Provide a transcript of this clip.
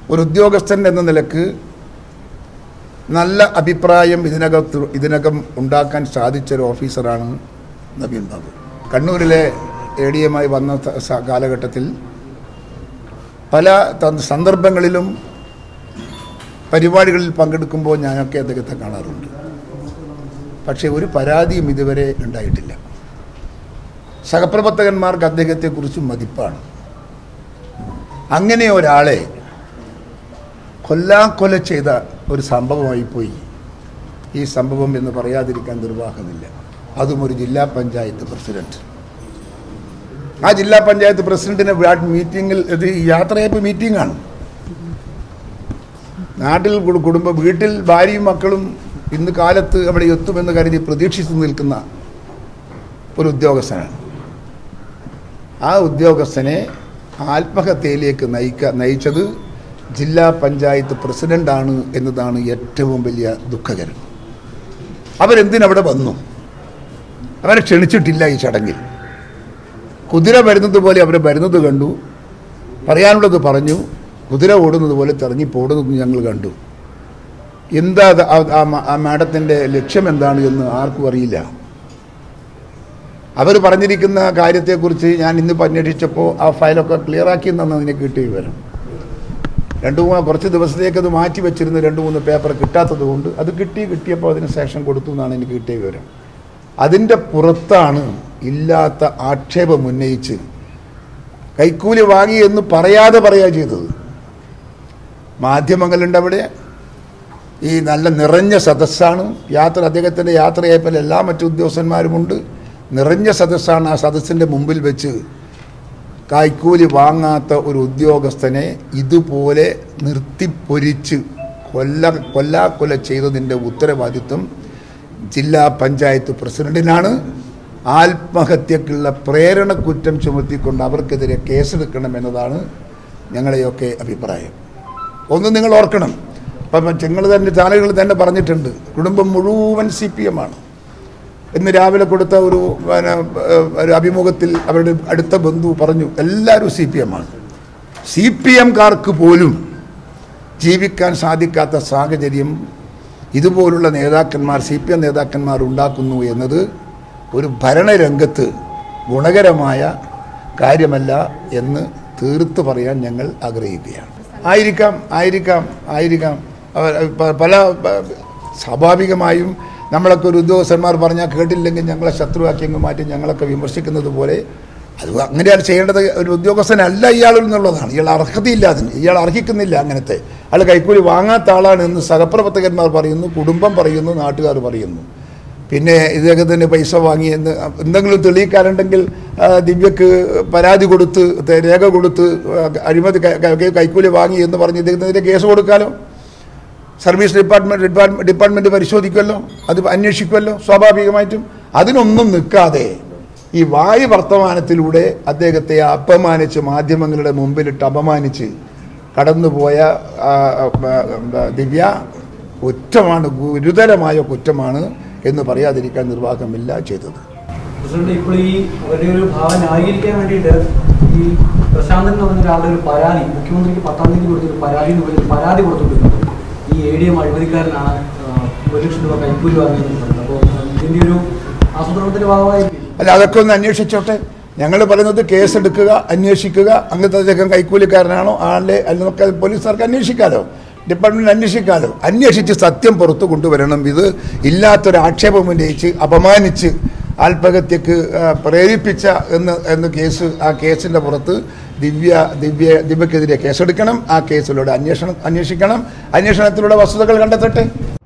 ഒരു ഉദ്യോഗസ്ഥൻ എന്ന നിലക്ക് നല്ല അഭിപ്രായം ഇതിനകത്ത് ഇതിനകം ഉണ്ടാക്കാൻ സാധിച്ച ഒരു ഓഫീസറാണ് നവീൻ ബാബു കണ്ണൂരിലെ എ ഡി എമായി വന്ന ത- സ- കാലഘട്ടത്തിൽ പല ത- സന്ദർഭങ്ങളിലും പരിപാടികളിൽ പങ്കെടുക്കുമ്പോൾ ഞാനൊക്കെ അദ്ദേഹത്തെ കാണാറുണ്ട് പക്ഷേ ഒരു പരാതിയും ഇതുവരെ ഉണ്ടായിട്ടില്ല സഹപ്രവർത്തകന്മാർക്ക് അദ്ദേഹത്തെക്കുറിച്ച് മതിപ്പാണ് അങ്ങനെ ഒരാളെ കൊല്ലാക്കൊല ചെയ്ത ഒരു സംഭവമായി പോയി ഈ സംഭവം എന്ന് പറയാതിരിക്കാൻ നിർവാഹമില്ല അതും ഒരു ജില്ലാ പഞ്ചായത്ത് പ്രസിഡന്റ് ആ ജില്ലാ പഞ്ചായത്ത് പ്രസിഡന്റിനെ വാർഡ് മീറ്റിങ്ങിൽ ഇത് ഈ യാത്രയപ്പ് മീറ്റിംഗ് ആണ് നാട്ടിൽ കുടു- കുടുംബ വീട്ടിൽ ഭാര്യയും മക്കളും ഇന്ന് കാലത്ത് അവിടെ എത്തുമെന്ന് കരുതി പ്രതീക്ഷിച്ചു നിൽക്കുന്ന ഒരു ഉദ്യോഗസ്ഥനാണ് ആ ഉദ്യോഗസ്ഥനെ ആത്മഹത്യയിലേക്ക് നയിക്ക നയിച്ചത് ജില്ലാ പഞ്ചായത്ത് പ്രസിഡന്റാണ് എന്നതാണ് ഏറ്റവും വലിയ ദുഃഖകരം അവരെന്തിനവിടെ വന്നു അവരെ ക്ഷണിച്ചിട്ടില്ല ഈ ചടങ്ങിൽ കുതിര വരുന്നത് പോലെ അവർ വരുന്നത് കണ്ടു പറയാനുള്ളത് പറഞ്ഞു കുതിര ഓടുന്നത് പോലെ തെറങ്ങിപ്പോടുന്നത് ഞങ്ങൾ കണ്ടു എന്താ അത് ആ- ആ മ- ആ മാഡത്തിൻ്റെ ലക്ഷ്യം എന്താണ് എന്ന് ആർക്കും അറിയില്ല അവർ പറഞ്ഞിരിക്കുന്ന കാര്യത്തെക്കുറിച്ച് ഞാൻ ഇന്നിപ്പോൾ അന്വേഷിച്ചപ്പോൾ ആ ഫയലൊക്കെ ക്ലിയർ ആക്കി എന്നാണ് അതിനെ കിട്ടിയ വിവരം രണ്ട് മൂന്ന് കുറച്ച് ദിവസത്തേക്ക് അത് മാറ്റി വെച്ചിരുന്ന രണ്ട് മൂന്ന് പേപ്പർ കിട്ടാത്തത് കൊണ്ട് അത് കിട്ടി കിട്ടിയപ്പോൾ അതിന് സെക്ഷൻ കൊടുത്തു എന്നാണ് എനിക്ക് കിട്ടിയ വിവരം അതിൻ്റെ പുറത്താണ് ഇല്ലാത്ത ആക്ഷേപം ഉന്നയിച്ച് കൈക്കൂലി വാങ്ങി എന്ന് പറയാതെ പറയുക ചെയ്തത് മാധ്യമങ്ങളുണ്ട് അവിടെ ഈ നല്ല നിറഞ്ഞ സദസ്സാണ് യാത്ര അദ്ദേഹത്തിൻ്റെ യാത്രയായപ്പോൾ എല്ലാ മറ്റു ഉദ്യോഗസ്ഥന്മാരുമുണ്ട് നിറഞ്ഞ സദസ്സാണ് ആ സദസ്സിൻ്റെ മുമ്പിൽ വെച്ച് കൈക്കൂലി വാങ്ങാത്ത ഒരു ഉദ്യോഗസ്ഥനെ ഇതുപോലെ നിർത്തിപ്പൊരിച്ച് കൊല്ല കൊല്ലാക്കൊല ചെയ്തതിൻ്റെ ഉത്തരവാദിത്വം ജില്ലാ പഞ്ചായത്ത് പ്രസിഡന്റിനാണ് ആത്മഹത്യക്കുള്ള പ്രേരണ കുറ്റം ചുമത്തിക്കൊണ്ട് അവർക്കെതിരെ കേസെടുക്കണം എന്നതാണ് ഞങ്ങളെയൊക്കെ അഭിപ്രായം ഒന്ന് നിങ്ങൾ ഓർക്കണം അപ്പം നിങ്ങൾ തന്നെ ചാനലുകൾ തന്നെ പറഞ്ഞിട്ടുണ്ട് കുടുംബം മുഴുവൻ സി പി എം ആണ് ഇന്ന് രാവിലെ കൊടുത്ത ഒരു പിന്നെ, ഏഹ്, ഒരു അഭിമുഖത്തിൽ അവരുടെ അടുത്ത ബന്ധു പറഞ്ഞു എല്ലാവരും സി പി എം ആണ് സി പി എംകാർക്ക് പോലും ജീവിക്കാൻ സാധിക്കാത്ത സാഹചര്യം ഇതുപോലുള്ള നേതാക്കന്മാർ സി പി എം നേതാക്കന്മാർ ഉണ്ടാക്കുന്നു എന്നത് ഒരു ഭരണരംഗത്ത് ഗുണകരമായ കാര്യമല്ല എന്ന് തീർത്ത് പറയാൻ ഞങ്ങൾ ആഗ്രഹിക്കുകയാണ് ആയിരിക്കാം ആയിരിക്കാം ആയിരിക്കാം അവർ പ- പല പ- സ്വാഭാവികമായും നമ്മളൊക്കെ ഒരു ഉദ്യോഗസ്ഥന്മാർ പറഞ്ഞാൽ കേട്ടില്ലെങ്കിൽ ഞങ്ങളെ ശത്രുവാക്കി അങ്ങ് മാറ്റി ഞങ്ങളൊക്കെ വിമർശിക്കുന്നത് പോലെ അത് അങ്ങനെയാണ് ചെയ്യേണ്ടത് ഒരു ഉദ്യോഗസ്ഥനല്ല ഇയാൾ എന്നുള്ളതാണ് ഇയാൾ അർഹതയില്ല അതിന് ഇയാൾ അർഹിക്കുന്നില്ല അങ്ങനത്തെ അയാൾ കൈക്കൂലി വാങ്ങാത്ത ആളാണ് എന്ന് സഹപ്രവർത്തകന്മാർ പറയുന്നു കുടുംബം പറയുന്നു നാട്ടുകാർ പറയുന്നു പിന്നെ ഇദ്ദേഹത്തിന് പൈസ വാങ്ങി എന്ന് എന്തെങ്കിലും തെളിയിക്കാനുണ്ടെങ്കിൽ ആ, ദിവ്യക്ക് പരാതി കൊടുത്ത് തെ- രേഖ കൊടുത്ത് ആ, അഴിമതി ക- ക- കൈക്കൂലി വാങ്ങി എന്ന് പറഞ്ഞ് ഇദ്ദേഹത്തിനെതിരെ കേസ് കൊടുക്കാലോ സർവീസ് ഡിപ്പാർട്ട്മെന്റ് ഡിപ്പാർട്ട്മെന്റ് ഡിപ്പാർട്ട്മെന്റ് പരിശോധിക്കുമല്ലോ അത് അന്വേഷിക്കുമല്ലോ സ്വാഭാവികമായിട്ടും അതിനൊന്നും നിൽക്കാതെ ഈ വായു വർത്തമാനത്തിലൂടെ അദ്ദേഹത്തെ അപമാനിച്ച് മാധ്യമങ്ങളുടെ മുമ്പിലിട്ട് അപമാനിച്ച് കടന്നുപോയ ആ, ആ, ആ, ദിവ്യ കുറ്റമാണ് ഗുരുതരമായ കുറ്റമാണ് എന്ന് പറയാതിരിക്കാൻ നിർവാഹമില്ല ചെയ്തത് പ്രസിഡന്റ് ഇപ്പോൾ ഈ അവരുടെ ഒരു ഭാവം ന്യായീകരിക്കാൻ വേണ്ടിയിട്ട് ഈ പ്രശാന്തൻ എന്ന് പറഞ്ഞ ഒരാളുടെ ഒരു പരാതി മുഖ്യമന്ത്രിക്ക് പത്താം തീയതി കൊടുത്തൊരു പരാതി എന്ന് പറഞ്ഞൊരു പരാതി കൊടുത്തിട്ടുണ്ട് ഈ എ ഡി എം അഴിമതിക്കാരനാണ് ആ, ഒരു ലക്ഷം രൂപ കൈക്കൂലി വാങ്ങിയെന്ന് പറയുന്നത് അപ്പോൾ ഇതിന്റെ ഒരു ആസൂത്രണത്തിന്റെ ഭാഗമായിരിക്കും അല്ല അതൊക്കെ ഒന്ന് അന്വേഷിച്ചോട്ടെ ഞങ്ങൾ പറയുന്നത് കേസെടുക്കുക അന്വേഷിക്കുക അങ്ങനത്തെ അദ്ദേഹം കൈക്കൂലിക്കാരനാണോ ആളെ എന്നൊക്കെ പോലീസുകാർക്ക് അന്വേഷിക്കാലോ ഡിപ്പാർട്ട്മെന്റ് അന്വേഷിക്കാലോ അന്വേഷിച്ച് സത്യം പുറത്തു കൊണ്ടുവരണം ഇത് ഇല്ലാത്തൊരു ആക്ഷേപം ഉന്നയിച്ച് അപമാനിച്ച് ആത്മഹത്യക്ക് ആ, പ്രേരിപ്പിച്ച എന്ന് എന്ന് കേസ് ആ കേസിൻ്റെ പുറത്ത് ദിവ്യ ദിവ്യ ദിവ്യക്കെതിരെ കേസെടുക്കണം ആ കേസിലൂടെ അന്വേഷണം അന്വേഷിക്കണം അന്വേഷണത്തിലൂടെ വസ്തുതകൾ കണ്ടെത്തട്ടെ